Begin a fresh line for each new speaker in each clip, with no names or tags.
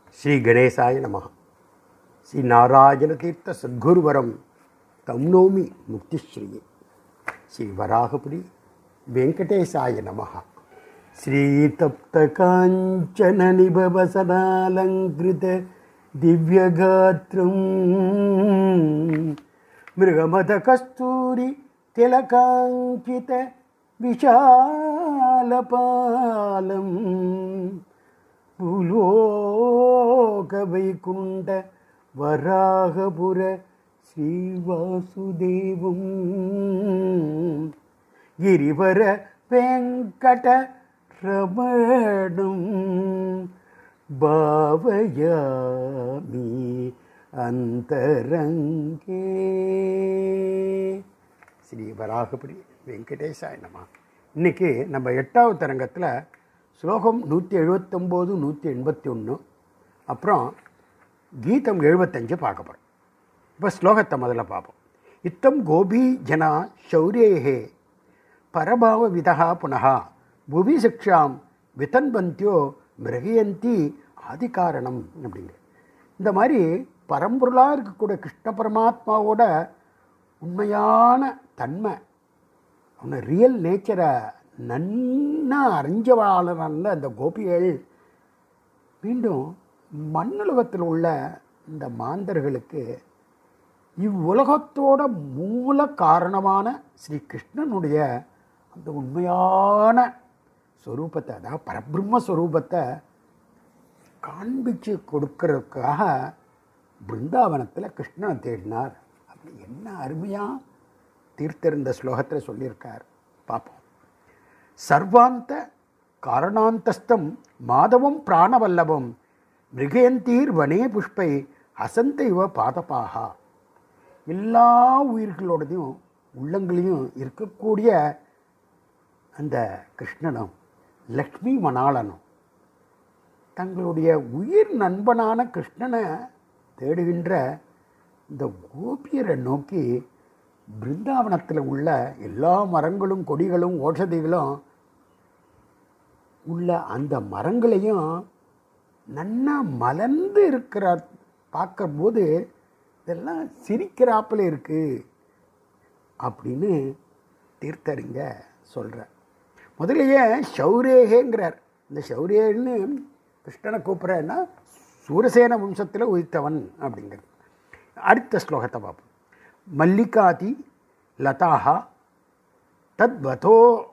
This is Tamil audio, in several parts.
ஸ்ரீ கணேசாய நம ஸ்ரீ நாராயண தீர்த்த சத்குருவரம் தம் நோமி முக்திஸ்ரீயே ஸ்ரீ வராகபுரி வெங்கடேசாய நம ஸ்ரீதப்த காஞ்சன நிபவசனாலங்கிருத திவ்யகாத்திரம் மிருகமத கஸ்தூரி திலகாங்கித விஷாலபாலம் భూలోకవైకుంఠ వరాహపుర శ్రీవాసుదేవం గిరివర వెంకట రమణం భావయామి అంతరంగే ஸ்ரீ வராகபுரி வெங்கடேசாய நம இன்னைக்கு நம்ம எட்டாவது தரங்கத்தில் ஸ்லோகம் நூற்றி எழுபத்தொம்போது நூற்றி எண்பத்தி ஒன்று அப்புறம் கீதம் எழுபத்தஞ்சு பார்க்க போகிறோம் இப்போ ஸ்லோகத்தை முதல்ல பார்ப்போம் இத்தம் கோபி ஜனா சௌரியேகே பரபாவ விதா புனः புவி சிக்ஷாம் விதன்பந்தியோ மிருகயந்தி ஆதிகாரணம் அப்படிங்க இந்த மாதிரி பரம்பொருளாக இருக்கக்கூடிய கிருஷ்ண பரமாத்மாவோட உண்மையான தன்மை அவனை ரியல் நேச்சரை நன்னா அறிஞ்சவாளரான அந்த கோபிகள் மீண்டும் மண்ணுலகத்தில் உள்ள இந்த மாந்தர்களுக்கு இவ்வுலகத்தோட மூல காரணமான ஸ்ரீ கிருஷ்ணனுடைய அந்த உண்மையான ஸ்வரூபத்தை அதாவது பரபிரம்ம ஸ்வரூபத்தை காண்பிச்சு கொடுக்கறதுக்காக பிருந்தாவனத்தில் கிருஷ்ணனை தேடினார் அப்படி என்ன அருமையாக தீர்த்திருந்த ஸ்லோகத்தில் சொல்லியிருக்கார் பார்ப்போம் சர்வாந்த காரணாந்தஸ்தம் மாதவம் பிராணவல்லபம் மிருகயந்தீர் வனே புஷ்பை அசந்த இவ பாதபாகா எல்லா உயிர்களோடதையும் உள்ளங்களையும் இருக்கக்கூடிய அந்த கிருஷ்ணனும் லக்ஷ்மி மணாளனும் தங்களுடைய உயிர் நண்பனான கிருஷ்ணனை தேடுகின்ற இந்த கோபியரை நோக்கி பிருந்தாவனத்தில் உள்ள எல்லா மரங்களும் கொடிகளும் ஓஷதிகளும் உள்ள அந்த மரங்களையும் நன்னா மலர்ந்து இருக்கிற பார்க்கும்போது இதெல்லாம் சிரிக்கிறாப்புல இருக்குது அப்படின்னு தீர்த்தறிங்க சொல்கிறார் முதலையே சௌரேகேங்கிறார் இந்த சௌரேன்னு கிருஷ்ணனை கூப்பிட்றேன்னா சூரசேன வம்சத்தில் உதித்தவன் அப்படிங்கிறது அடுத்த ஸ்லோகத்தை பார்ப்போம் மல்லிகாதி லதாக தத்வதோ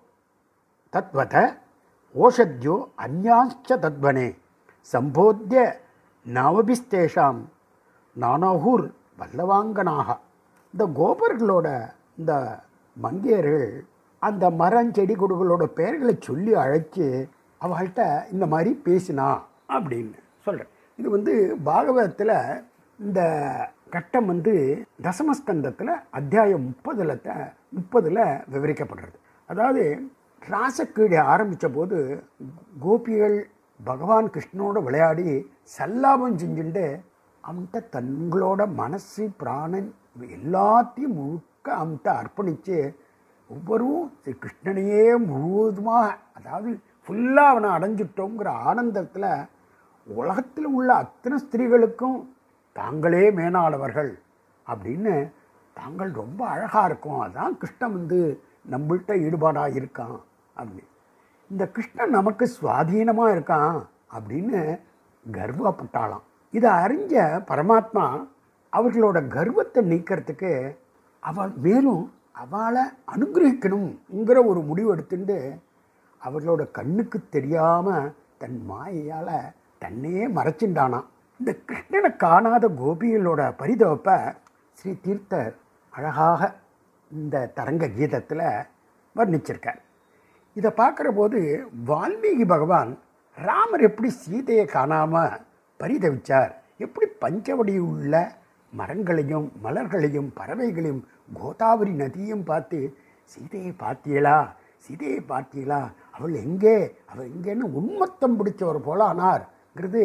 தத்வத ஓஷத்யோ அந்யாச்ச தத்வனே சம்போத்திய நவபிஸ்தேஷாம் நானாகூர் வல்லவாங்கனாக இந்த கோபர்களோட இந்த மங்கையர்கள் அந்த மரம் செடி கொடிகளோட பெயர்களை சொல்லி அழைச்சி அவள்கிட்ட இந்த மாதிரி பேசினா அப்படின்னு சொல்கிறேன் இது வந்து பாகவதத்தில் இந்த கட்டம் வந்து தசமஸ்கந்தத்தில் அத்தியாயம் முப்பதில் முப்பதில் விவரிக்கப்படுறது அதாவது ராசக்கீழே ஆரம்பித்த போது கோபிகள் பகவான் கிருஷ்ணனோட விளையாடி சல்லாபம் செஞ்சுட்டு அவன்கிட்ட தங்களோட மனசு பிராணன் எல்லாத்தையும் முழுக்க அவன்கிட்ட அர்ப்பணித்து ஒவ்வொருவரும் ஸ்ரீ கிருஷ்ணனையே முழுவதுமாக அதாவது ஃபுல்லாக அவனை அடைஞ்சிட்டோங்கிற ஆனந்தத்தில் உலகத்தில் உள்ள அத்தனை ஸ்திரீகளுக்கும் தாங்களே மேனாளவர்கள் அப்படின்னு தாங்கள் ரொம்ப அழகாக இருக்கும் அதான் கிருஷ்ணன் வந்து நம்மள்கிட்ட ஈடுபாடாக இருக்கான் அப்படின்னு இந்த கிருஷ்ணன் நமக்கு சுவாதீனமாக இருக்கான் அப்படின்னு கர்வப்பட்டாளாம் இதை அறிஞ்ச பரமாத்மா அவர்களோட கர்வத்தை நீக்கிறதுக்கு அவள் மேலும் அவளை அனுகிரகிக்கணுங்கிற ஒரு முடிவு எடுத்துட்டு அவர்களோட கண்ணுக்கு தெரியாமல் தன் மாயையால் தன்னையே மறைச்சிண்டானான் இந்த கிருஷ்ணனை காணாத கோபிகளோட பரிதவப்பை ஸ்ரீ தீர்த்தர் அழகாக இந்த தரங்க கீதத்தில் வர்ணிச்சிருக்கார் இதை பார்க்குற போது வால்மீகி பகவான் ராமர் எப்படி சீதையை காணாமல் பரிதவிச்சார் எப்படி பஞ்சவடி உள்ள மரங்களையும் மலர்களையும் பறவைகளையும் கோதாவரி நதியும் பார்த்து சீதையை பார்த்தீங்களா சீதையை பார்த்தீங்களா அவள் எங்கே அவள் எங்கேன்னு உண்மத்தம் பிடிச்சவர் போல ஆனார்ங்கிறது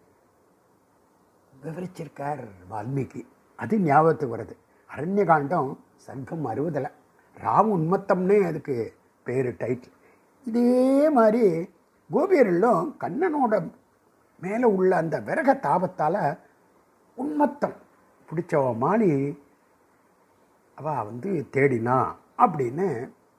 விவரிச்சிருக்கார் வால்மீகி அது ஞாபகத்துக்கு வருது அரண்யகாண்டம் சங்கம் அறுபதில் ராம் உண்மத்தம்னே அதுக்கு பேர் டைட்டில் இதே மாதிரி கோபியர்களும் கண்ணனோட மேலே உள்ள அந்த விறக தாபத்தால் உன்மத்தம் பிடிச்சவ மாதிரி அவ வந்து தேடினா அப்படின்னு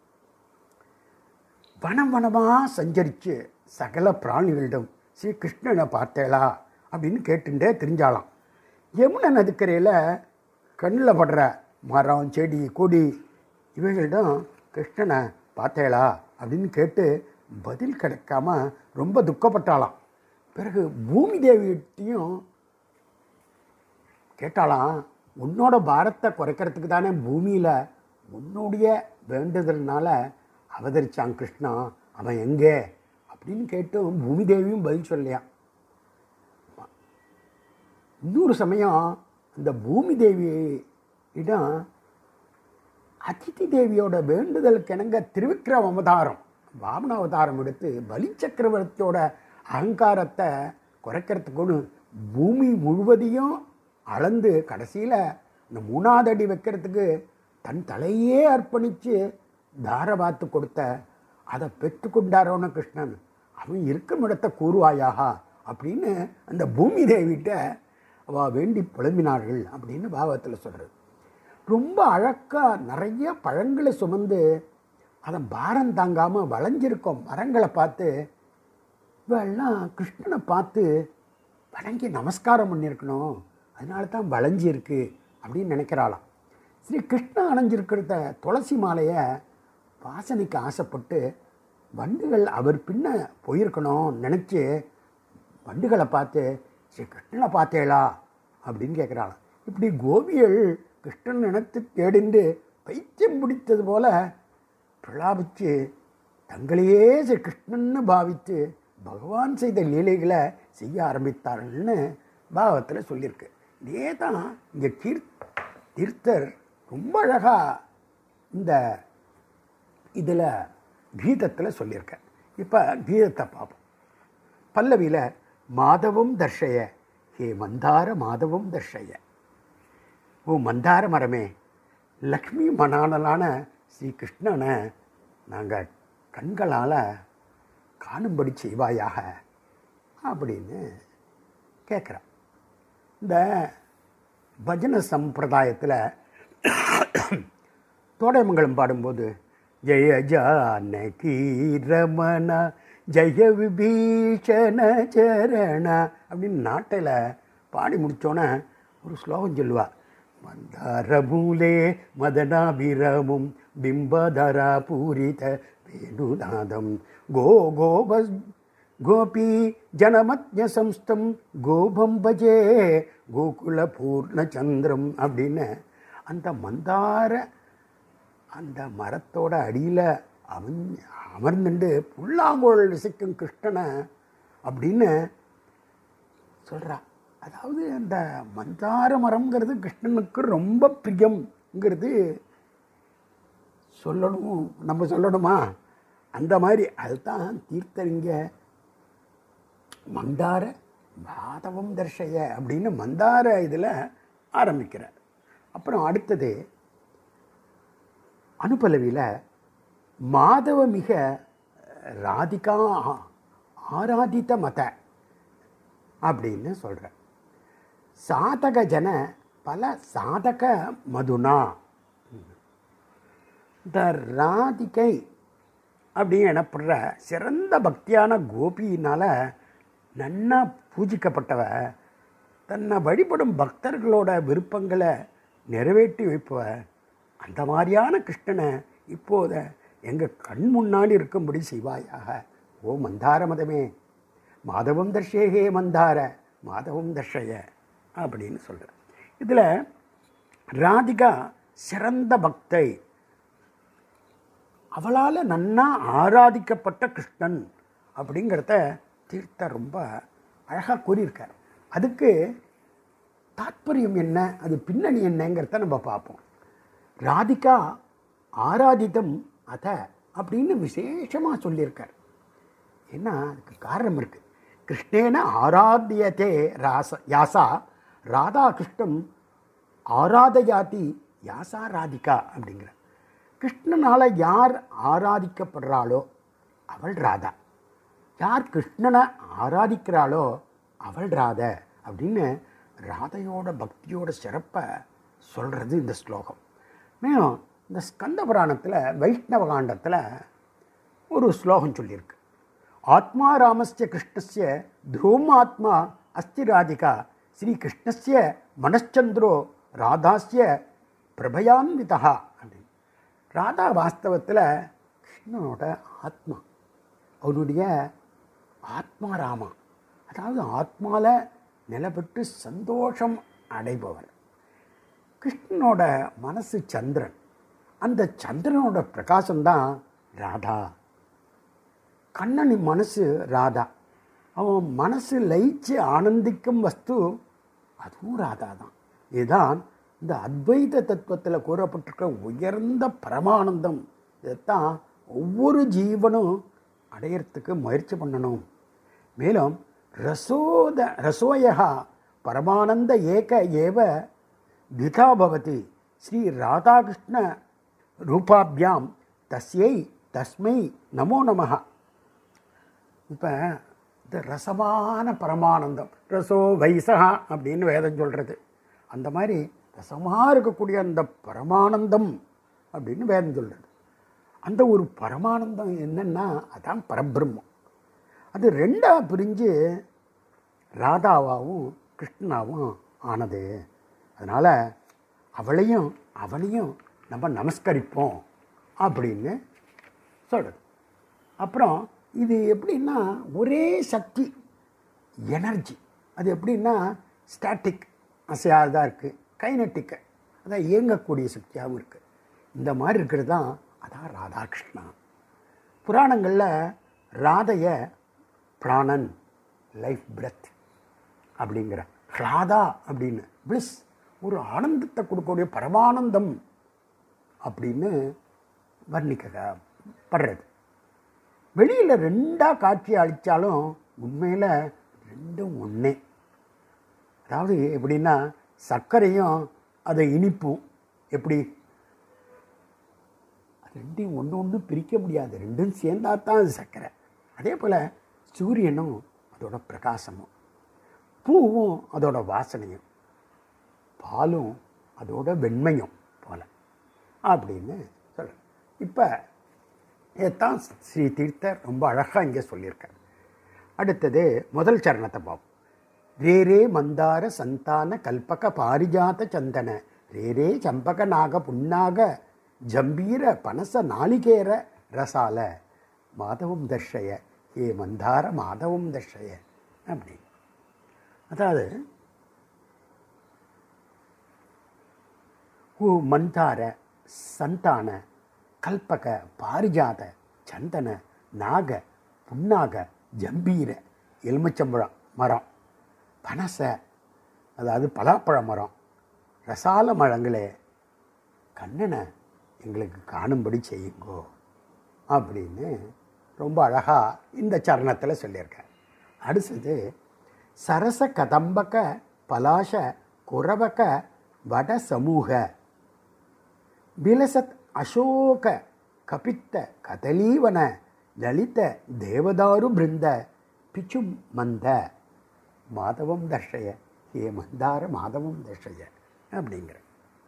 வனம் வனமாக சஞ்சரித்து சகல பிராணிகளிடம் ஸ்ரீ கிருஷ்ணனை பார்த்தேளா அப்படின்னு கேட்டுட்டே தெரிஞ்சாலாம் யமுனை நதிக்கரையில் கண்ணில் படுற மரம் செடி கொடி இவைகளிடம் கிருஷ்ணனை பார்த்தேளா அப்படின்னு கேட்டு பதில் கிடைக்காம ரொம்ப துக்கப்பட்டாளாம் பிறகு பூமி தேவியிட்டையும் கேட்டாலாம் உன்னோட பாரத்தை குறைக்கிறதுக்கு தானே பூமியில் உன்னுடைய வேண்டுதல்னால அவதரிச்சான் கிருஷ்ணா அவன் எங்கே அப்படின்னு கேட்டும் பூமி தேவியும் பதில் சொல்லலையாம் இன்னொரு சமயம் அந்த பூமி தேவியிடம் அதிதி தேவியோட வேண்டுதலுக்கு இணங்க திருவிக்ரம அவதாரம் வாமன அவதாரம் எடுத்து பலி சக்கரவர்த்தியோட அகங்காரத்தை குறைக்கிறதுக்குன்னு பூமி முழுவதையும் அளந்து கடைசியில் இந்த மூணாவது அடி வைக்கிறதுக்கு தன் தலையே அர்ப்பணித்து தார பார்த்து கொடுத்த அதை பெற்றுக்கொண்டாரோன்னு கிருஷ்ணன் அவன் இருக்கும் இடத்த கூறுவாயாகா அப்படின்னு அந்த பூமி தேவிட்ட அவள் வேண்டி புலம்பினார்கள் அப்படின்னு பாவத்தில் சொல்கிறது ரொம்ப அழகாக நிறைய பழங்களை சுமந்து அதை பாரம் தாங்காமல் வளைஞ்சிருக்கும் மரங்களை பார்த்து இவெல்லாம் கிருஷ்ணனை பார்த்து வணங்கி நமஸ்காரம் பண்ணியிருக்கணும் அதனால தான் வளைஞ்சிருக்கு அப்படின்னு நினைக்கிறாளாம் ஸ்ரீ கிருஷ்ணன் அணைஞ்சிருக்கிறத துளசி மாலையை வாசனைக்கு ஆசைப்பட்டு வண்டுகள் அவர் பின்ன போயிருக்கணும் நினச்சி வண்டுகளை பார்த்து ஸ்ரீ கிருஷ்ணனை பார்த்தேளா அப்படின்னு கேட்குறாளாம் இப்படி கோபிகள் கிருஷ்ணன் நினைத்து தேடிந்து பைத்தியம் பிடித்தது போல பிரலாபித்து தங்களையே ஸ்ரீ கிருஷ்ணன்னு பாவித்து பகவான் செய்த லீலைகளை செய்ய ஆரம்பித்தார்கள்னு பாவத்தில் சொல்லியிருக்கு இதே தான் இங்கே கீர் தீர்த்தர் ரொம்ப அழகாக இந்த இதில் கீதத்தில் சொல்லியிருக்கேன் இப்போ கீதத்தை பார்ப்போம் பல்லவியில் மாதவம் தர்ஷய ஹே மந்தார மாதவம் தர்ஷய ஓ மந்தார மரமே லக்ஷ்மி மணானலான ஸ்ரீ கிருஷ்ணனை நாங்கள் கண்களால் காணும்படி செய்வாயாக அப்படின்னு கேட்குறான் இந்த பஜன சம்பிரதாயத்தில் தோடைமங்கலம் பாடும்போது ஜெய ஜானகி ரமண ஜெய விபீஷண சரண அப்படின்னு நாட்டில் பாடி முடித்தோன்னே ஒரு ஸ்லோகம் சொல்லுவா மந்தாரமூலே மதனாபிரமும் பிம்பதரா பூரித வேணுநாதம் கோ கோபஸ் கோபி ஜனமத்ய சம்ஸ்தம் கோபம் பஜே கோகுல பூர்ணச்சந்திரம் அப்படின்னு அந்த மந்தார அந்த மரத்தோட அடியில் அவன் அமர்ந்துண்டு புல்லாங்குழல் இசைக்கும் கிருஷ்ணனை அப்படின்னு சொல்கிறா அதாவது அந்த மந்தார மரம்ங்கிறது கிருஷ்ணனுக்கு ரொம்ப பிரியம்ங்கிறது சொல்லணும் நம்ம சொல்லணுமா அந்த மாதிரி அதுதான் தீர்த்தரிங்க மந்தார மாதவம் தர்ஷய அப்படின்னு மந்தார இதில் ஆரம்பிக்கிறார் அப்புறம் அடுத்தது அனுபலவியில் மாதவ மிக ராதிகா ஆராதித்த மத அப்படின்னு சொல்கிறார் சாதக ஜன பல சாதக மதுனா இந்த ராதிகை அப்படின்னு எனப்படுற சிறந்த பக்தியான கோபியினால் நன்னா பூஜிக்கப்பட்டவ தன்னை வழிபடும் பக்தர்களோட விருப்பங்களை நிறைவேற்றி வைப்பவ அந்த மாதிரியான கிருஷ்ணனை இப்போத எங்கள் கண் முன்னாடி இருக்கும்படி செய்வாயாக ஓ மந்தார மதமே மாதவம் தர்ஷேகே மந்தார மாதவம் தர்ஷய அப்படின்னு சொல்கிறேன் இதில் ராதிகா சிறந்த பக்தை அவளால் நன்னா ஆராதிக்கப்பட்ட கிருஷ்ணன் அப்படிங்கிறத தீர்த்த ரொம்ப அழகாக கூறியிருக்கார் அதுக்கு தாத்பரியம் என்ன அது பின்னணி என்னங்கிறத நம்ம பார்ப்போம் ராதிகா ஆராதிதம் அத அப்படின்னு விசேஷமாக சொல்லியிருக்கார் ஏன்னா அதுக்கு காரணம் இருக்குது கிருஷ்ணேன ஆராத்தியதே ராச யாசா ராதா கிருஷ்ணம் ஆராதயாதி யாசா ராதிகா அப்படிங்கிற கிருஷ்ணனால் யார் ஆராதிக்கப்படுறாளோ அவள் ராதா யார் கிருஷ்ணனை ஆராதிக்கிறாளோ அவள் ராத அப்படின்னு ராதையோட பக்தியோட சிறப்பை சொல்கிறது இந்த ஸ்லோகம் மேலும் இந்த ஸ்கந்த புராணத்தில் வைஷ்ணவ காண்டத்தில் ஒரு ஸ்லோகம் சொல்லியிருக்கு ஆத்மா ராமஸ்ய கிருஷ்ணஸ்ய த்ரோமாத்மா அஸ்தி ராதிகா ஸ்ரீ கிருஷ்ணஸ்ய மனச்சந்திரோ ராதாஸ்ய பிரபயான்விதா அப்படின்னு ராதா வாஸ்தவத்தில் கிருஷ்ணனோட ஆத்மா அவனுடைய ஆத்மா ராமா அதாவது ஆத்மாவில் நிலப்பட்டு சந்தோஷம் அடைபவர் கிருஷ்ணனோட மனசு சந்திரன் அந்த சந்திரனோட பிரகாசம்தான் ராதா கண்ணனின் மனசு ராதா அவன் மனசு லயிச்சு ஆனந்திக்கும் வஸ்து அதுவும் ராதா தான் இதுதான் இந்த அத்வைத தத்துவத்தில் கூறப்பட்டிருக்க உயர்ந்த பரமானந்தம் இதைத்தான் ஒவ்வொரு ஜீவனும் அடையறதுக்கு முயற்சி பண்ணணும் மேலும் ரசோத ரசோயா பரமானந்த ஏக ஏவ திதா பவதி ஸ்ரீ ராதாகிருஷ்ண ரூபாபியாம் தஸ்யை தஸ்மை நமோ நமஹ இப்போ இந்த ரசமான பரமானந்தம் ரசோ வைசகா அப்படின்னு வேதம் சொல்கிறது அந்த மாதிரி ரசமாக இருக்கக்கூடிய அந்த பரமானந்தம் அப்படின்னு வேதம் சொல்கிறது அந்த ஒரு பரமானந்தம் என்னன்னா அதான் பரபிரம்மம் அது ரெண்டாக பிரிஞ்சு ராதாவாகவும் கிருஷ்ணனாவும் ஆனது அதனால் அவளையும் அவனையும் நம்ம நமஸ்கரிப்போம் அப்படின்னு சொல்கிறது அப்புறம் இது எப்படின்னா ஒரே சக்தி எனர்ஜி அது எப்படின்னா ஸ்டாட்டிக் அசையாததாக இருக்குது கைனட்டிக்கு அதான் இயங்கக்கூடிய சக்தியாகவும் இருக்குது இந்த மாதிரி இருக்கிறது தான் அதான் ராதாகிருஷ்ணா புராணங்களில் ராதைய பிராணன் லைஃப் பிரெத் அப்படிங்கிற ராதா அப்படின்னு பிளிஸ் ஒரு ஆனந்தத்தை கொடுக்கக்கூடிய பரமானந்தம் அப்படின்னு வர்ணிக்கப்படுறது வெளியில் ரெண்டாக காட்சி அளித்தாலும் உண்மையில் ரெண்டும் ஒன்றே அதாவது எப்படின்னா சர்க்கரையும் அதை இனிப்பும் எப்படி ரெண்டையும் ஒன்று ஒன்று பிரிக்க முடியாது ரெண்டும் சேர்ந்தா தான் அது சர்க்கரை அதே போல் சூரியனும் அதோட பிரகாசமும் பூவும் அதோட வாசனையும் பாலும் அதோட வெண்மையும் போல அப்படின்னு சொல்கிறேன் இப்போ இதைத்தான் ஸ்ரீ தீர்த்தர் ரொம்ப அழகாக இங்கே சொல்லியிருக்கார் அடுத்தது முதல் சரணத்தை பார்ப்போம் ரே ரே மந்தார சந்தான கல்பக பாரிஜாத சந்தன ரே ரே சம்பக நாக புன்னாக ஜம்பீர பனச நாளிகேர ரசால மாதவம் தர்ஷய ஏ மந்தார மாதவம் தர்ஷய அப்படி அதாவது ஹூ மந்தார சந்தான கல்பக பாரிஜாத சந்தன நாக புன்னாக ஜம்பீர எலுமிச்சம்பழம் மரம் பனச அதாவது பலாப்பழ மரம் ரசால மரங்களே கண்ணனை எங்களுக்கு காணும்படி செய்யுங்கோ அப்படின்னு ரொம்ப அழகாக இந்த சரணத்தில் சொல்லியிருக்கார் அடுத்தது சரச கதம்பக பலாச குரவக வட சமூக விலசத் அசோக கபித்த கதலீவன லலித தேவதாரு பிருந்த பிச்சும் மந்த மாதவம் தர்ஷய ஹே மந்தார மாதவம் தர்ஷய அப்படிங்கிற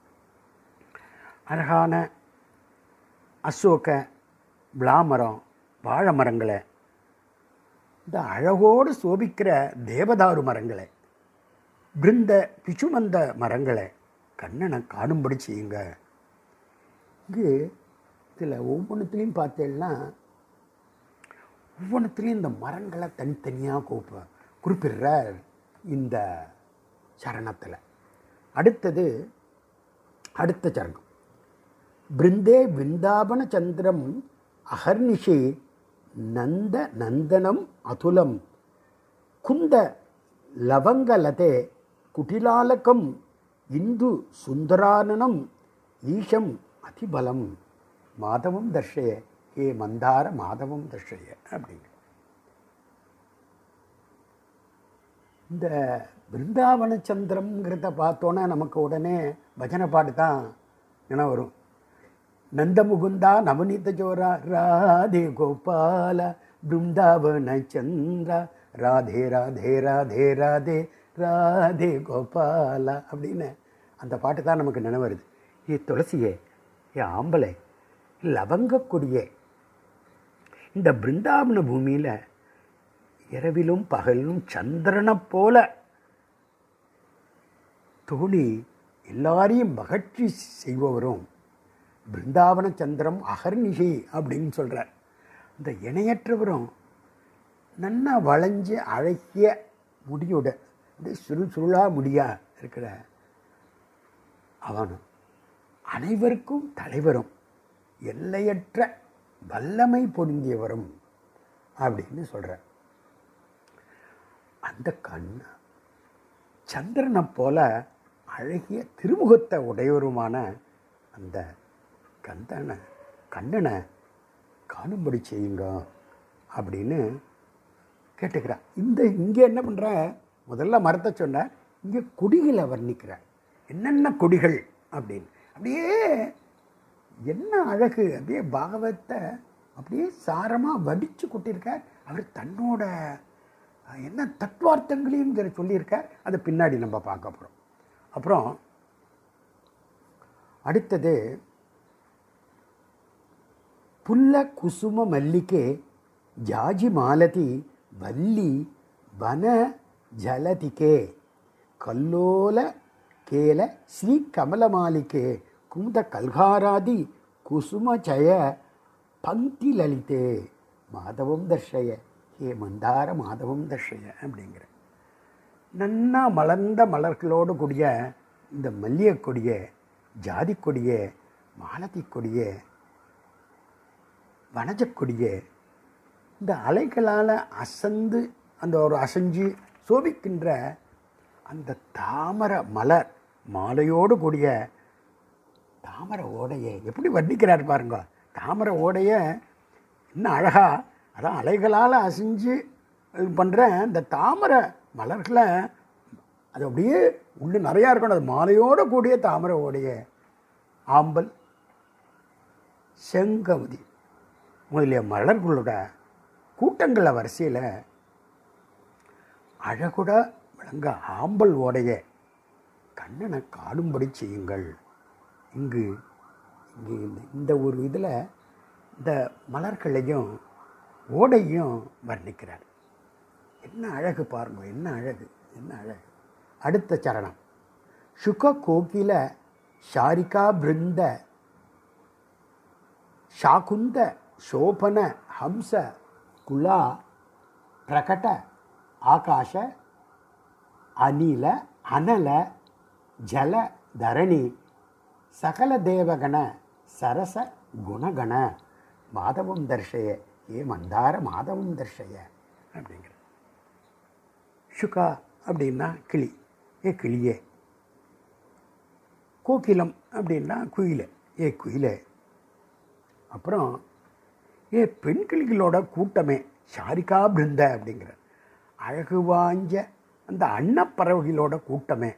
அழகான அசோக விளாமரம் வாழை மரங்களை இந்த அழகோடு சோபிக்கிற தேவதாரு மரங்களை பிருந்த பிச்சுமந்த மரங்களை கண்ணனை காணும்படி செய்யுங்க இங்கு இதில் ஒவ்வொன்றுத்துலேயும் பார்த்தேன்னா ஒவ்வொன்றுத்துலேயும் இந்த மரங்களை தனித்தனியாக கூப்ப குறிப்பிடுறார் இந்த சரணத்தில் அடுத்தது அடுத்த சரணம் பிருந்தே விந்தாபன சந்திரம் அகர்னிஷி நந்த நந்தனம் அதுலம் குந்த லவங்கலதே குட்டிலாலகம் இந்து சுந்தரானனம் ஈஷம் அதிபலம் மாதவம் தர்ஷய ஏ மந்தார மாதவம் தர்ஷய அப்படிங்க இந்த பிருந்தாவன சந்திரம்ங்கிறத பார்த்தோன்னா நமக்கு உடனே பஜனை பாட்டு தான் நினைவு வரும் நந்தமுகுந்தா நவநீத ஜோரா ராதே கோபால பிருந்தாவன சந்திர ராதே ராதே ராதே ராதே ராதே கோபாலா அப்படின்னு அந்த பாட்டு தான் நமக்கு நினைவு வருது ஏ துளசியே ஏ ஆம்பளை லவங்கக்கொடியே இந்த பிருந்தாவன பூமியில் இரவிலும் பகலிலும் சந்திரனைப் போல தோணி எல்லாரையும் மகிழ்ச்சி செய்பவரும் பிருந்தாவன சந்திரம் அகர்நிஷி அப்படின்னு சொல்கிறார் இந்த இணையற்றவரும் நன்னா வளைஞ்சு அழகிய முடியோட இந்த சுருள் சுருளா முடியா இருக்கிற அவனும் அனைவருக்கும் தலைவரும் எல்லையற்ற வல்லமை பொருந்தியவரும் அப்படின்னு சொல்கிறார் அந்த கண் சந்திரனை போல அழகிய திருமுகத்தை உடையவருமான அந்த கந்தனை கண்ணனை காணும்படி செய்யுங்க அப்படின்னு கேட்டுக்கிறா இந்த இங்கே என்ன பண்ணுற முதல்ல மரத்தை சொன்ன இங்கே கொடிகளை வர்ணிக்கிற என்னென்ன கொடிகள் அப்படின்னு அப்படியே என்ன அழகு அப்படியே பாகவத்தை அப்படியே சாரமாக வடித்து கொட்டியிருக்கார் அவர் தன்னோட அஹ், என்ன தத்துவார்த்தங்களையும் இதில் சொல்லியிருக்கார் அதை பின்னாடி நம்ம பார்க்க போகிறோம் அப்புறம் அடுத்தது புல்ல குசும மல்லிகே ஜாஜி மாலதி வள்ளி வன ஜலதிகே கல்லோல கேல ஸ்ரீ கமலமாலிகே குமுத கல்காராதி குசும ஜய பங்கி லலிதே மாதவம் தர்ஷய ஹே மந்தார மாதவம் தர்ஷய அப்படிங்கிற நன்னா மலர்ந்த மலர்களோடு கூடிய இந்த மல்லிகை கொடிய ஜாதி கொடிய மாலதி கொடிய வனஜக்கொடிய இந்த அலைகளால் அசந்து அந்த ஒரு அசைஞ்சு சோபிக்கின்ற அந்த தாமர மலர் மாலையோடு கூடிய தாமரை ஓடையை எப்படி வர்ணிக்கிறார் பாருங்க தாமரை ஓடைய இன்னும் அழகா அதான் அலைகளால் அசைஞ்சு இது பண்ணுற இந்த தாமரை மலர்களை அது அப்படியே உள்ள நிறையா இருக்கணும் அது மாலையோடு கூடிய தாமரை ஓடைய ஆம்பல் செங்கமுதி முதலிய மலர்களோட கூட்டங்கள வரிசையில் அழகுட விளங்க ஆம்பல் ஓடைய கண்ணனை காணும்படி செய்யுங்கள் இங்கு இங்கு இந்த இந்த ஒரு இதில் இந்த மலர்களையும் ஓடையும் வர்ணிக்கிறார் என்ன அழகு பாருங்க என்ன அழகு என்ன அழகு அடுத்த சரணம் சுக கோகில ஷாரிகா பிருந்த ಶಾಕುಂತ ಶೋಭನ ಹಂಸ ಕುಲ ಪ್ರಕಟ ಆಕಾಶ ಅನಿಲ ಅನಲ ಜಲ ಧರಣಿ ಸಕಲ ದೇವಗಣ ಸರಸ குணகண மாதவம் தர்ஷய ஏ மந்தார மாதவம் தர்ஷய அப்படிங்கிற சுகா அப்படின்னா கிளி ஏ கிளியே கோகிலம் அப்படின்னா குயிலே ஏ குயிலே அப்புறம் ஏ பெண் கிளிகளோட கூட்டமே ஷாரிகா பிருந்த அப்படிங்கிற அழகு வாஞ்ச அந்த அன்னப்பறவைகளோட கூட்டமே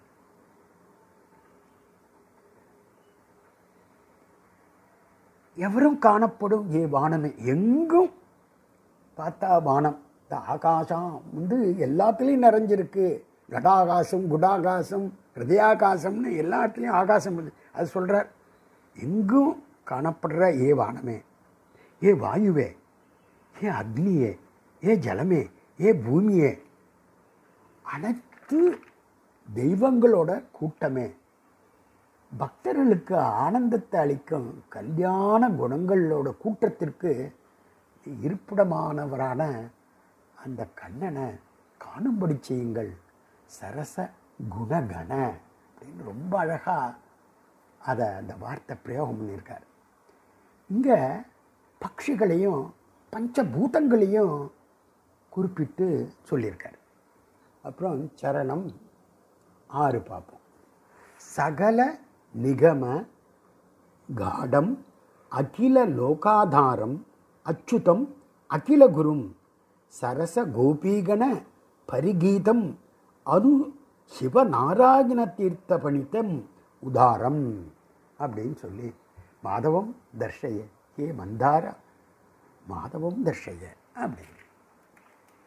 எவரும் காணப்படும் ஏ வானமே எங்கும் பார்த்தா வானம் இந்த ஆகாசம் வந்து எல்லாத்துலேயும் நிறைஞ்சிருக்கு கடாகாசம் குடாகாசம் ஹிருதயாகாசம்னு எல்லாத்துலேயும் ஆகாசம் இருக்கு. அது சொல்கிறார் எங்கும் காணப்படுற ஏ வானமே ஏ வாயுவே ஏ அக்னியே ஏ ஜலமே ஏ பூமியே அனைத்து தெய்வங்களோட கூட்டமே பக்தர்களுக்கு ஆனந்தத்தை அளிக்கும் கல்யாண குணங்களோட கூட்டத்திற்கு இருப்பிடமானவரான அந்த கண்ணனை காணும்படி செய்யுங்கள் சரச குணகண அப்படின்னு ரொம்ப அழகாக அதை அந்த வார்த்தை பிரயோகம் பண்ணியிருக்கார் இங்கே பட்சிகளையும் பஞ்சபூதங்களையும் குறிப்பிட்டு சொல்லியிருக்கார் அப்புறம் சரணம் ஆறு பார்ப்போம் சகல நிகம காடம் அகில லோகாதாரம் அச்சுதம் அகில குரும் சரச கோபீகண பரிகீதம் அனு சிவநாராயண தீர்த்த பணித்தம் உதாரம் அப்படின்னு சொல்லி மாதவம் தர்ஷய ஏ மந்தார மாதவம் தர்ஷய அப்படின்னு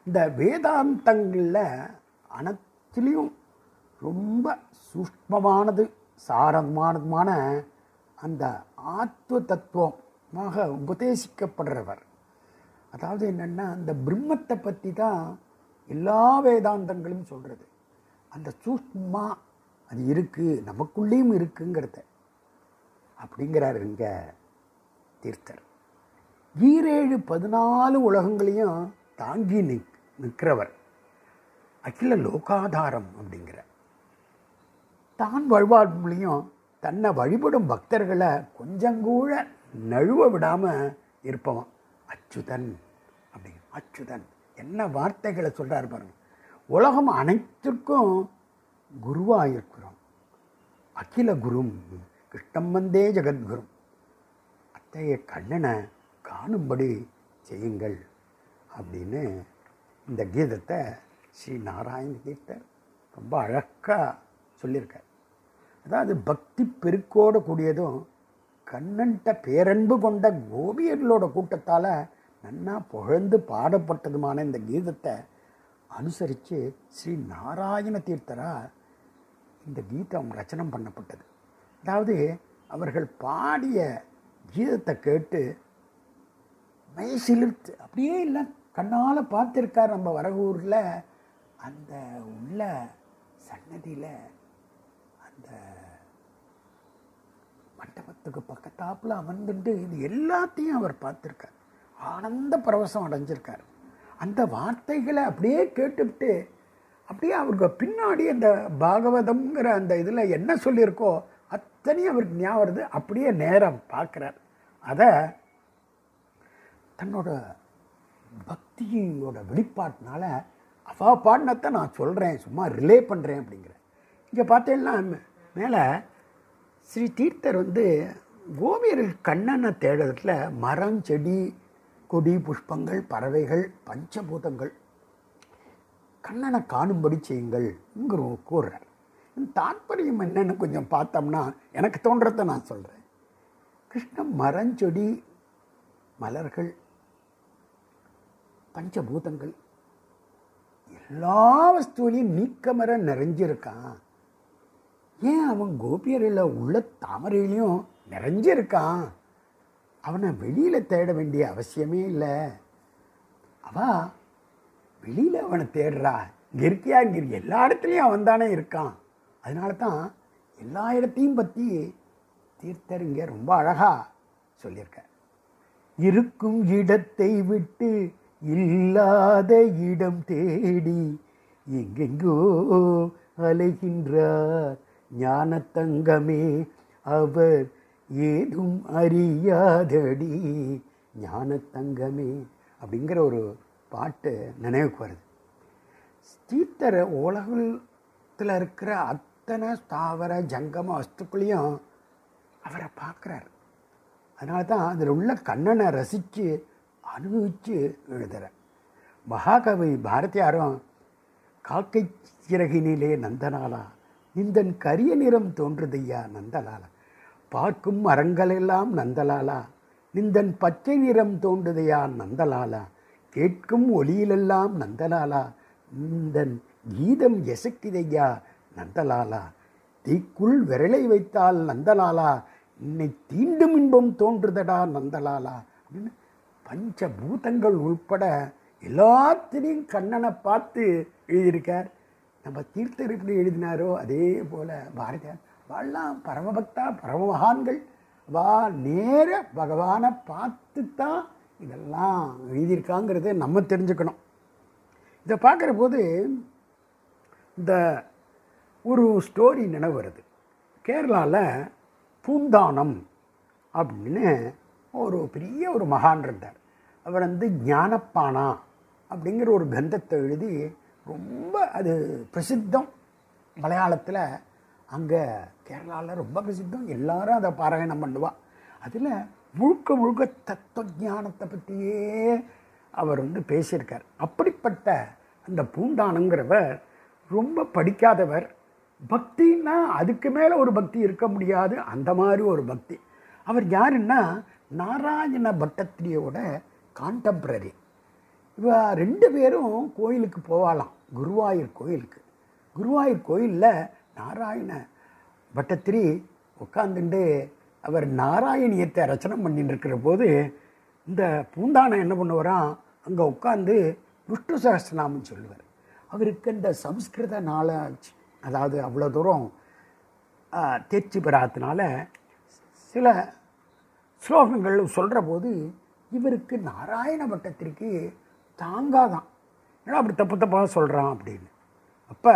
இந்த வேதாந்தங்களில் அனைத்துலேயும் ரொம்ப சூஷ்மமானது சாரமானதுமான அந்த ஆத்ம தத்துவமாக உபதேசிக்கப்படுறவர் அதாவது என்னென்னா அந்த பிரம்மத்தை பற்றி தான் எல்லா வேதாந்தங்களும் சொல்கிறது அந்த சூஷ்மா அது இருக்குது நமக்குள்ளேயும் இருக்குங்கிறத அப்படிங்கிறார் இங்கே தீர்த்தர் ஈரேழு பதினாலு உலகங்களையும் தாங்கி நிக் நிற்கிறவர் அகில லோகாதாரம் அப்படிங்கிற தான் வழிபாடுலையும் தன்னை வழிபடும் பக்தர்களை கொஞ்சம் கூட நழுவ விடாமல் இருப்பவன் அச்சுதன் அப்படிங்க அச்சுதன் என்ன வார்த்தைகளை சொல்கிறார் பாருங்க உலகம் அனைத்திற்கும் குருவாக இருக்கிறோம் அகில குரும் கிருஷ்ணம் வந்தே ஜெகத்குரும் அத்தைய கண்ணனை காணும்படி செய்யுங்கள் அப்படின்னு இந்த கீதத்தை ஸ்ரீ நாராயண தீர்த்தர் ரொம்ப அழகாக சொல்லியிருக்கார் அதாவது பக்தி பெருக்கோட கூடியதும் கண்ணன்ட்ட பேரன்பு கொண்ட கோபியர்களோட கூட்டத்தால் நன்னா புகழ்ந்து பாடப்பட்டதுமான இந்த கீதத்தை அனுசரித்து ஸ்ரீ நாராயண தீர்த்தரா இந்த கீதம் ரச்சனம் பண்ணப்பட்டது அதாவது அவர்கள் பாடிய கீதத்தை கேட்டு மெய் சிலிர்த்து அப்படியே இல்லை கண்ணால் பார்த்துருக்கார் நம்ம வரகூரில் அந்த உள்ள சன்னதியில் அந்த மண்டபத்துக்கு பக்கத்தாப்புல அமர்ந்துட்டு இது எல்லாத்தையும் அவர் பார்த்துருக்கார் ஆனந்த பரவசம் அடைஞ்சிருக்கார் அந்த வார்த்தைகளை அப்படியே கேட்டுவிட்டு அப்படியே அவருக்கு பின்னாடி அந்த பாகவதம்ங்கிற அந்த இதில் என்ன சொல்லியிருக்கோ அத்தனையும் அவருக்கு ஞாபகம் வருது அப்படியே நேரம் பார்க்குறார் அதை தன்னோட பக்தியோட வெளிப்பாட்டினால அவா பாடினத்தை நான் சொல்கிறேன் சும்மா ரிலே பண்ணுறேன் அப்படிங்கிறேன் இங்கே பார்த்தீங்கன்னா மேலே ஸ்ரீ தீர்த்தர் வந்து கோபியர்கள் கண்ணனை தேடுறதுல மரம் செடி கொடி புஷ்பங்கள் பறவைகள் பஞ்சபூதங்கள் கண்ணனை காணும்படி செய்யுங்கள்ங்கிற கூறுறார் தாற்பயம் என்னன்னு கொஞ்சம் பார்த்தோம்னா எனக்கு தோன்றதை நான் சொல்கிறேன் கிருஷ்ணன் மரஞ்செடி மலர்கள் பஞ்சபூதங்கள் எல்லா வஸ்துவிலையும் நீக்கமர நிறைஞ்சிருக்கான் ஏன் அவன் கோபியரில் உள்ள தாமரையிலையும் நிறைஞ்சிருக்கான் அவனை வெளியில் தேட வேண்டிய அவசியமே இல்லை அவ வெளியில் அவனை தேடுறா இங்கே இருக்கியா இங்கே இருக்கு. எல்லா இடத்துலையும் அவன் தானே இருக்கான் அதனால தான் எல்லா இடத்தையும் பற்றி தீர்த்தர் இங்கே ரொம்ப அழகாக சொல்லியிருக்கார் இருக்கும் இடத்தை விட்டு இல்லாத இடம் தேடி எங்கெங்கோ அலைகின்றார் ஞானத்தங்கமே அவர் ஏதும் அறியாதடி ஞானத்தங்கமே அப்படிங்கிற ஒரு பாட்டு நினைவுக்கு வருது ஸ்தீத்தர உலகத்தில் இருக்கிற அத்தனை ஸ்தாவர ஜங்கம வஸ்துக்களையும் அவரை பார்க்குறாரு அதனால தான் அதில் உள்ள கண்ணனை ரசித்து அனுபவித்து எழுதுகிறார் மகாகவி பாரதியாரும் காக்கை சிறகினிலே நந்தனாலா நிந்தன் கரிய நிறம் தோன்றுதையா நந்தலாலா பார்க்கும் மரங்களெல்லாம் நந்தலாலா நிந்தன் பச்சை நிறம் தோன்றுதையா நந்தலாலா கேட்கும் ஒளியிலெல்லாம் நந்தலாலா நிந்தன் கீதம் எசக்கிதையா நந்தலாலா தீக்குள் விரலை வைத்தால் நந்தலாலா என்னை தீண்டும் இன்பம் தோன்றுதடா நந்தலாலா அப்படின்னு பஞ்சபூதங்கள் உள்பட எல்லாத்திலையும் கண்ணனை பார்த்து எழுதியிருக்கார் நம்ம தீர்த்தர் எப்படி எழுதினாரோ அதே போல் பாரதியார் வாழலாம் பரமபக்தா பரமமகான்கள் வா நேர பகவானை பார்த்து தான் இதெல்லாம் எழுதியிருக்காங்கிறத நம்ம தெரிஞ்சுக்கணும் இதை பார்க்குற போது இந்த ஒரு ஸ்டோரி நினைவு வருது கேரளாவில் பூந்தானம் அப்படின்னு ஒரு பெரிய ஒரு மகான் இருந்தார் அவர் வந்து ஞானப்பானா அப்படிங்கிற ஒரு கந்தத்தை எழுதி ரொம்ப அது பிரசித்தம் மலையாளத்தில் அங்கே கேரளாவில் ரொம்ப பிரசித்தம் எல்லாரும் அதை பாராயணம் பண்ணுவா அதில் முழுக்க முழுக்க தத்துவ ஞானத்தை பற்றியே அவர் வந்து பேசியிருக்கார் அப்படிப்பட்ட அந்த பூண்டானுங்கிறவர் ரொம்ப படிக்காதவர் பக்தின்னா அதுக்கு மேலே ஒரு பக்தி இருக்க முடியாது அந்த மாதிரி ஒரு பக்தி அவர் யாருன்னா நாராயண பட்டத்திரியோட கான்டெம்பரரி இவ ரெண்டு பேரும் கோயிலுக்கு போவாளாம் குருவாயூர் கோயிலுக்கு குருவாயூர் கோயிலில் நாராயண பட்டத்திரி உட்காந்துட்டு அவர் நாராயணியத்தை ரச்சனை பண்ணிட்டு இருக்கிற போது இந்த பூந்தானம் என்ன பண்ணுவாராம் அங்கே உட்காந்து விஷ்ணு சகஸ்ரநாமம் சொல்லுவார் அவருக்கு இந்த சம்ஸ்கிருத நாலேஜ் அதாவது அவ்வளோ தூரம் ஆ, தேர்ச்சி பெறாதனால சில ஸ்லோகங்கள் சொல்கிற போது இவருக்கு நாராயண பட்டத்திற்கு தாங்காதான் ஏன்னா அப்படி தப்பு தப்பாக சொல்கிறான் அப்படின்னு அப்போ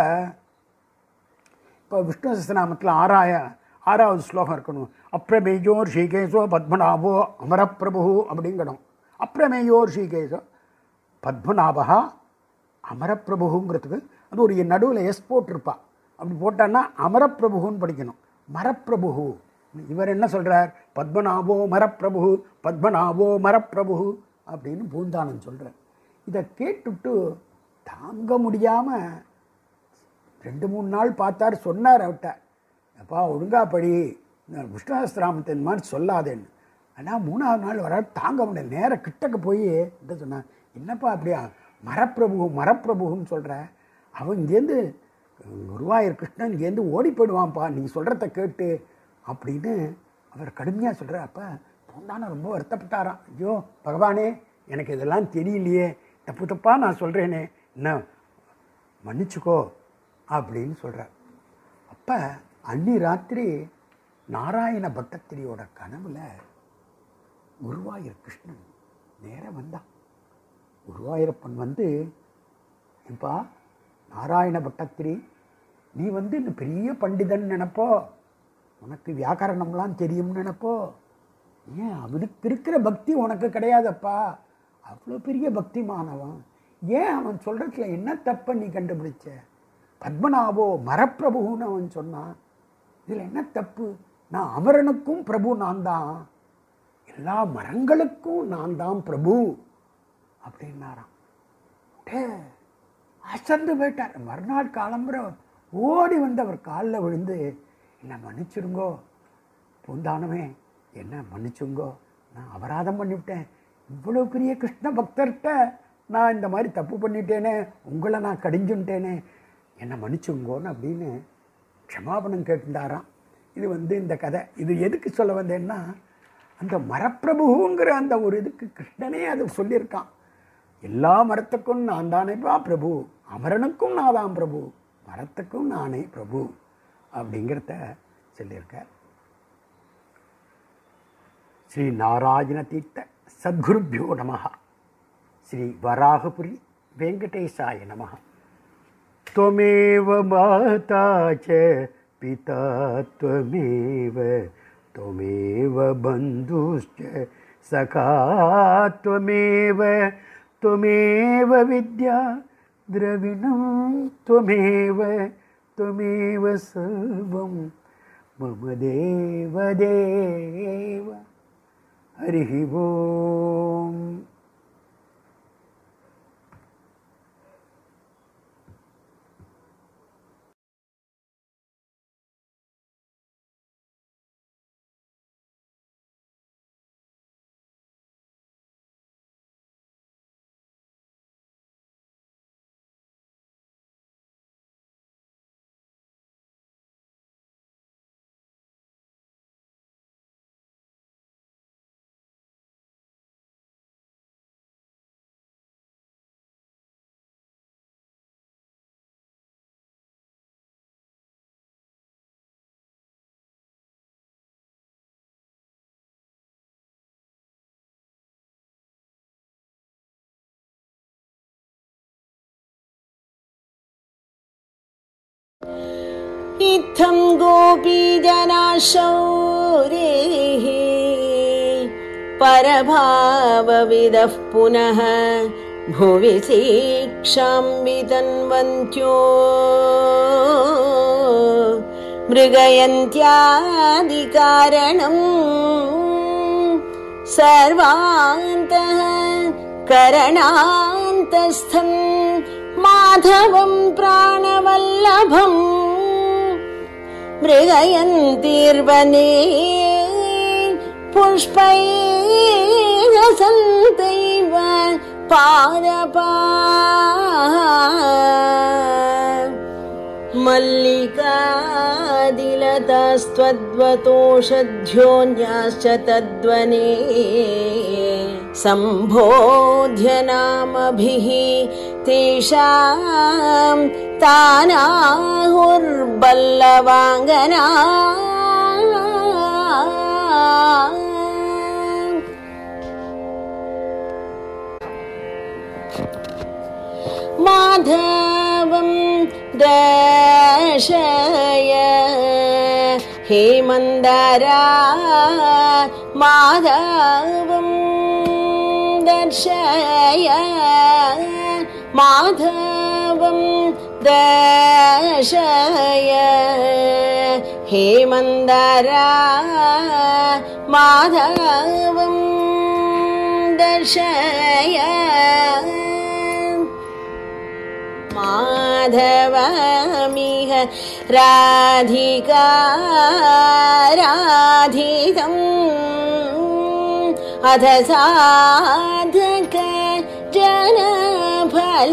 இப்போ விஷ்ணு சஸ்திரநாமத்தில் ஆறாய ஆறாவது ஸ்லோகம் இருக்கணும் அப்ரமேயோர் ஸ்ரீகேசோ பத்மநாபோ அமரப்பிரபு அப்படிங்கணும் அப்ரமேயோர் ஸ்ரீகேசோ பத்மநாபா அமரப்பிரபுங்கிறதுக்கு அது ஒரு நடுவில் எஸ் போட்டிருப்பா அப்படி போட்டான்னா அமரப்பிரபுன்னு படிக்கணும் மரப்பிரபு இவர் என்ன சொல்கிறார் பத்மநாபோ மரப்பிரபு பத்மநாபோ மரப்பிரபு அப்படின்னு பூந்தானன் சொல்கிறார் இதை கேட்டுட்டு தாங்க முடியாமல் ரெண்டு மூணு நாள் பார்த்தார் சொன்னார் அவர்கிட்ட அப்பா ஒழுங்கா படி இந்த விஷ்ணுஹஸ்திராமத்தை இந்த மாதிரி சொல்லாதேன்னு ஆனால் மூணாவது நாள் வர தாங்க முடியல நேர கிட்டக்க போய் என்ன சொன்னான் என்னப்பா அப்படியா மரப்பிரபு மரப்பிரபுன்னு சொல்கிற அவன் இங்கேருந்து குருவாயூர் கிருஷ்ணன் இங்கேருந்து ஓடி போயிடுவான்ப்பா நீ சொல்கிறத கேட்டு அப்படின்னு அவர் கடுமையாக சொல்கிறார் அப்போ பொண்ணான ரொம்ப வருத்தப்பட்டாராம் ஐயோ பகவானே எனக்கு இதெல்லாம் தெரியலையே தப்பு தப்பாக நான் சொல்கிறேனே என்ன மன்னிச்சுக்கோ அப்படின்னு சொல்கிறார் அப்போ அன்னி ராத்திரி நாராயண பட்டத்திரியோட கனவுல குருவாயூர் கிருஷ்ணன் நேராக வந்தான் குருவாயூரப்பன் வந்து ஏப்பா நாராயண பட்டத்திரி நீ வந்து இந்த பெரிய பண்டிதன் நினைப்போ உனக்கு வியாக்கரணம்லாம் தெரியும்னு நினைப்போ ஏன் அவனுக்கு இருக்கிற பக்தி உனக்கு கிடையாதப்பா அவ்வளோ பெரிய பக்திமானவன் ஏன் அவன் சொல்கிறதுல என்ன தப்பை நீ கண்டுபிடிச்ச பத்மநாபோ மரப்பிரபுன்னு அவன் சொன்னான் இதில் என்ன தப்பு நான் அமரனுக்கும் பிரபு நான் தான் எல்லா மரங்களுக்கும் நான் தான் பிரபு அப்படின்னாராம் டே அசந்து போயிட்டார் மறுநாள் காலம்புற ஓடி வந்து அவர் காலில் விழுந்து என்னை மன்னிச்சிருங்கோ பூந்தானமே என்ன மன்னிச்சுங்கோ நான் அபராதம் பண்ணிவிட்டேன் இவ்வளோ பெரிய கிருஷ்ண பக்தர்கிட்ட நான் இந்த மாதிரி தப்பு பண்ணிட்டேனே உங்களை நான் கடிஞ்சுட்டேனே என்னை மன்னிச்சுங்கோன்னு அப்படின்னு க்ஷமாபணம் கேட்டுட்டாராம் இது வந்து இந்த கதை இது எதுக்கு சொல்ல வந்தேன்னா அந்த மரப்பிரபுங்கிற அந்த ஒரு இதுக்கு கிருஷ்ணனே அது சொல்லியிருக்கான் எல்லா மரத்துக்கும் நான் தானேப்பா பிரபு அமரனுக்கும் நான் தான் பிரபு மரத்துக்கும் நானே பிரபு அப்படிங்கிறத சொல்லியிருக்கார் ஸ்ரீ நாராயண தீர்த்த சத்குருபியோ நம ஸ்ரீ வராகபுரி வெங்கடேசாய நம त्वमेव माता च पिता त्वमेव त्वमेव बन्धुश्च सखा त्वमेव त्वमेव विद्या द्रविणं त्वमेव त्वमेव सर्वं मम देवदेव हरिः ओम्
इत्थं गोपीजनाशौरेः परभावविदः पुनः भुवि शिक्षां वितन्वन्त्यो मृगयन्त्यादिकारणम् सर्वान्तः करणान्तस्थम् माधवं प्राणवल्लभम् मृगयन्तीर्वने पुष्पैः सन्तैव पादपा मल्लिकादिलतास्त्वद्वतोषध्योऽन्याश्च तद्वने सम्बोध्य नामभिः तेषां तानाहुर्बल्लवाङ्गना माधवं दर्शय हेमन्दरा माधवं दर्शय माधवं दर्शय हेमन्दरा माधवं दर्शय माधवमिह राधिकाराधितम् अथ साधक जनफल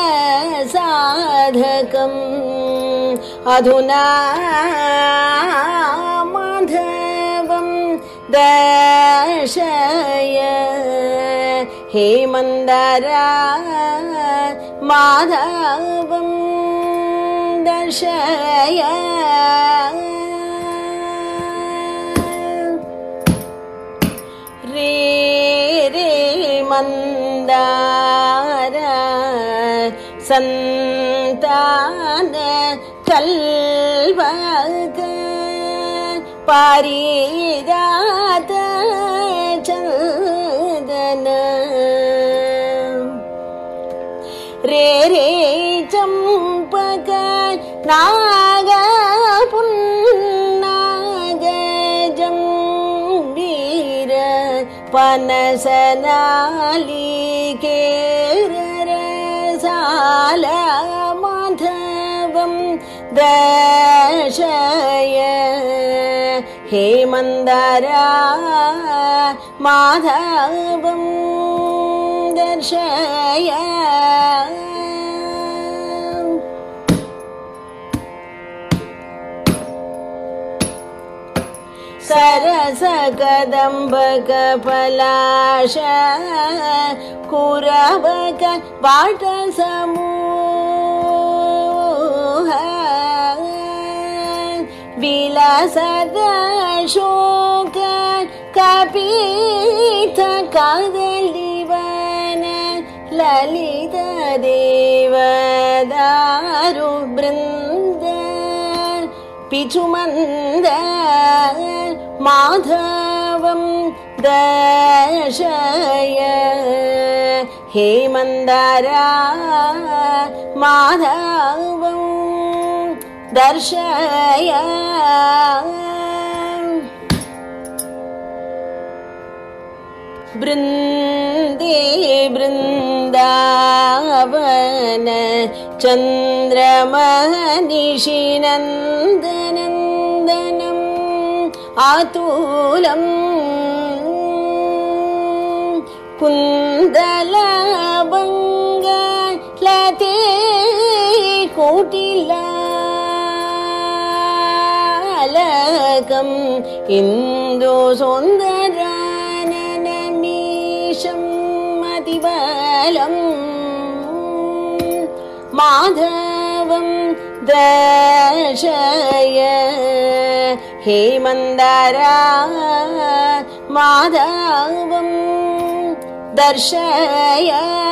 साधकम् अधुना माधवं दर्शय हेमन्दरा माधवं दर्शय रे रे मन्दार सन्तान कल्वग पारिदात चन्दन रे रे चम्पक नाग पुन्नाग जम्बीर पनसनालिकेर साल माधवं दर्शय हेमन्दरा माधवं दर्शय सरसकदम्बकपलाश कुरवक वाटसमूह विलसद शोक कपीठ कदलिवन ललित देवदारु बृन्द पिचुमन्द माधवं दर्शय हेमन्दरा माधवं दर्शय बृन्दे बृन्दावन चन्द्रमनिशिनन्दनन्दनम् आतुलम् कुन्दलबङ्ग लते कोटिलालकम् इन्दो सुन्दराननमीशं मतिबलम् माधवं दर्शय हेमन्दरा माधवं दर्शय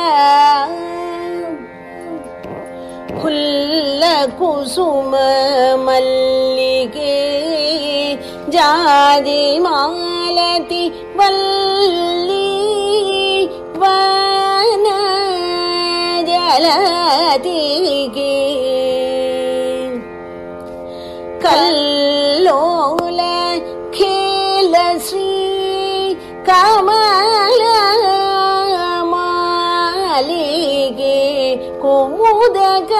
फुल्लकुसुममल्लिके जादिमालति वल्ली वन जलतिके कल्लोल खेल श्री कमल मालिके कुमुद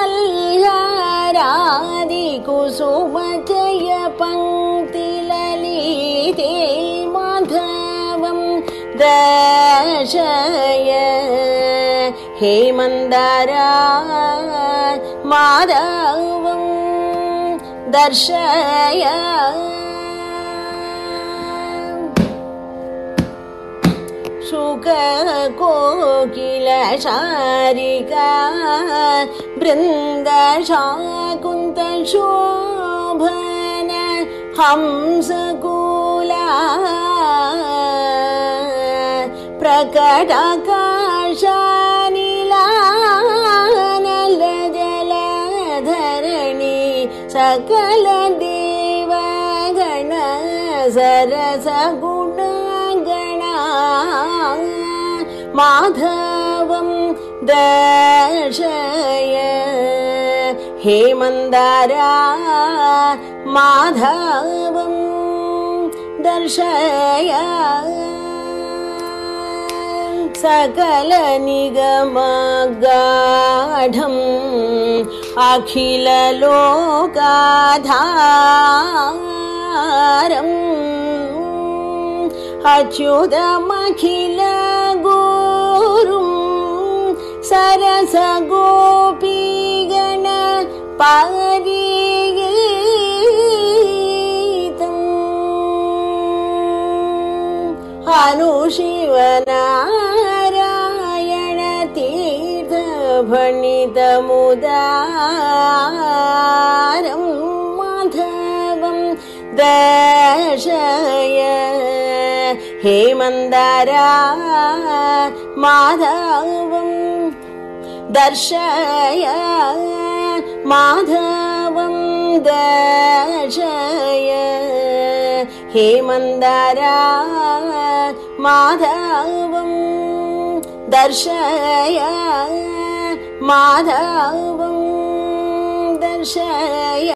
कल्यारादि कुसुम जय पङ्क्ति ललिते माधवं दर्शय हेमन्दारा माधवं दर्शय शुककोकिलशारिका बृन्दशाकुन्तशोभन हंसकुला प्रकटकाशानिलानलजलधरणि सकल देवगण सरसगुणगणा माधवं दर्शय हेमन्दारा माधवं दर्शय सकलनिगमगाढम् अखिललोकाधारम् अच्युतमखिल गुरुं सरसगोपीगण परिगीतम् अनुशिवनारायण तीर्थभणितमुदारं माधवं दर्शय हेमन्दारा माधवं दर्शय माधवं दर्शय हेमन्दारा माधवं दर्शय माधवं दर्शय